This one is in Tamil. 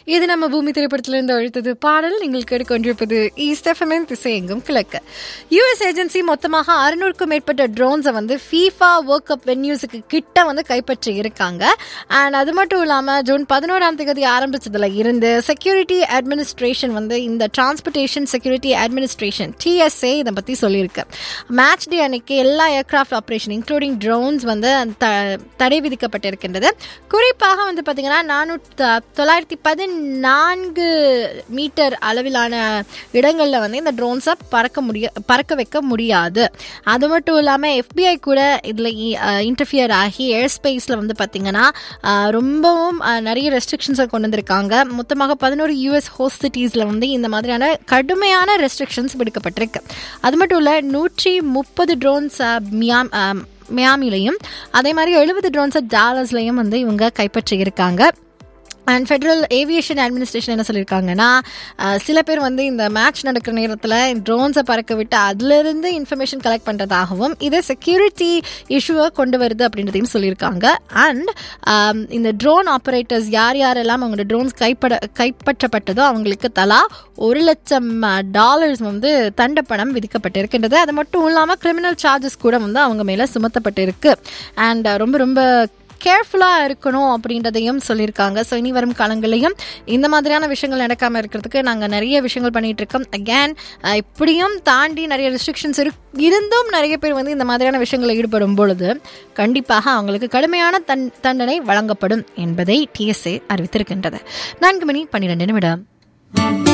இது நம்ம பூமி திரைப்படத்திலிருந்து அழுத்தது பாடல் நீங்கள் கேட்டுக்கொண்டிருப்பது ஈஸ்ட் எஃப்எம்என் திசை எங்கும் கிழக்கு யூஎஸ் ஏஜென்சி மொத்தமாக அறுநூறுக்கும் மேற்பட்ட ட்ரோன்ஸை வந்து ஃபீஃபா வேர்ல்ட் கப் வென்யூஸுக்கு கிட்ட வந்து கைப்பற்றி இருக்காங்க அண்ட் அது மட்டும் இல்லாமல் ஜூன் பதினோராம் தேதி ஆரம்பிச்சதுல இருந்து செக்யூரிட்டி அட்மினிஸ்ட்ரேஷன் வந்து இந்த டிரான்ஸ்போர்ட்டேஷன் செக்யூரிட்டி அட்மினிஸ்ட்ரேஷன் டிஎஸ்ஏ இதை பற்றி சொல்லியிருக்கு மேட்ச் டே அன்னைக்கு எல்லா ஏர்கிராஃப்ட் ஆப்ரேஷன் இன்க்ளூடிங் ட்ரோன்ஸ் வந்து த- தடை விதிக்கப்பட்டிருக்கின்றது குறிப்பாக வந்து பார்த்தீங்கன்னா நானூற்றி தொள்ளாயிரத்தி பதினான்கு மீட்டர் அளவிலான இடங்களில் வந்து இந்த ட்ரோன்ஸை பறக்க முடிய பறக்க வைக்க முடியாது அது மட்டும் இல்லாமல் எஃபிஐ கூட இதில் இன்டர்ஃபியர் ஆகி ஏர் ஸ்பேஸில் வந்து பார்த்தீங்கன்னா அஹ், ரொம்பவும் அஹ், நிறைய ரெஸ்ட்ரிக்ஷன்ஸை கொண்டு வந்திருக்காங்க மொத்தமாக பதினோரு யூஎஸ் ஹோஸ்ட் சிட்டிஸில் வந்து இந்த மாதிரியான கடுமையான ரெஸ்ட்ரிக்ஷன்ஸ் விடுக்கப்பட்டிருக்கு அது மட்டும் இல்லை நூற்றி முப்பது ட்ரோன்ஸ் மியாம் அஹ், மியாமிலையும் அதே மாதிரி எழுபது ட்ரோன்ஸை டாலர்ஸ்லையும் வந்து இவங்க கைப்பற்றி இருக்காங்க அண்ட் ஃபெடரல் ஏவியேஷன் அட்மினிஸ்ட்ரேஷன் என்ன சொல்லியிருக்காங்கன்னா அஹ், சில பேர் வந்து இந்த மேட்ச் நடக்கிற நேரத்தில் ட்ரோன்ஸை பறக்க விட்டு அதிலிருந்து இன்ஃபர்மேஷன் கலெக்ட் பண்ணுறதாகவும் இது செக்யூரிட்டி இஷ்யூவை கொண்டு வருது அப்படின்றதையும் சொல்லியிருக்காங்க அண்ட் இந்த ட்ரோன் ஆப்ரேட்டர்ஸ் யார் யாரெல்லாம் அவங்களோட ட்ரோன்ஸ் கைப்பட கைப்பற்றப்பட்டதோ அவங்களுக்கு தலா ஒரு லட்சம் டாலர்ஸ் வந்து தண்டப்பணம் விதிக்கப்பட்டிருக்கின்றது அது மட்டும் இல்லாமல் கிரிமினல் சார்ஜஸ் கூட வந்து அவங்க மேலே சுமத்தப்பட்டிருக்கு அண்ட் ரொம்ப ரொம்ப கேர்ஃபுல்லாக இருக்கணும் அப்படின்றதையும் சொல்லியிருக்காங்க ஸோ இனி வரும் காலங்களிலையும் இந்த மாதிரியான விஷயங்கள் நடக்காமல் இருக்கிறதுக்கு நாங்கள் நிறைய விஷயங்கள் பண்ணிட்டு இருக்கோம் அகேன் இப்படியும் தாண்டி நிறைய ரெஸ்ட்ரிக்ஷன்ஸ் இரு இருந்தும் நிறைய பேர் வந்து இந்த மாதிரியான விஷயங்களில் ஈடுபடும் பொழுது கண்டிப்பாக அவங்களுக்கு கடுமையான தன் தண்டனை வழங்கப்படும் என்பதை டிஎஸ்ஏ அறிவித்திருக்கின்றது நான்கு மணி பன்னிரெண்டு நிமிடம்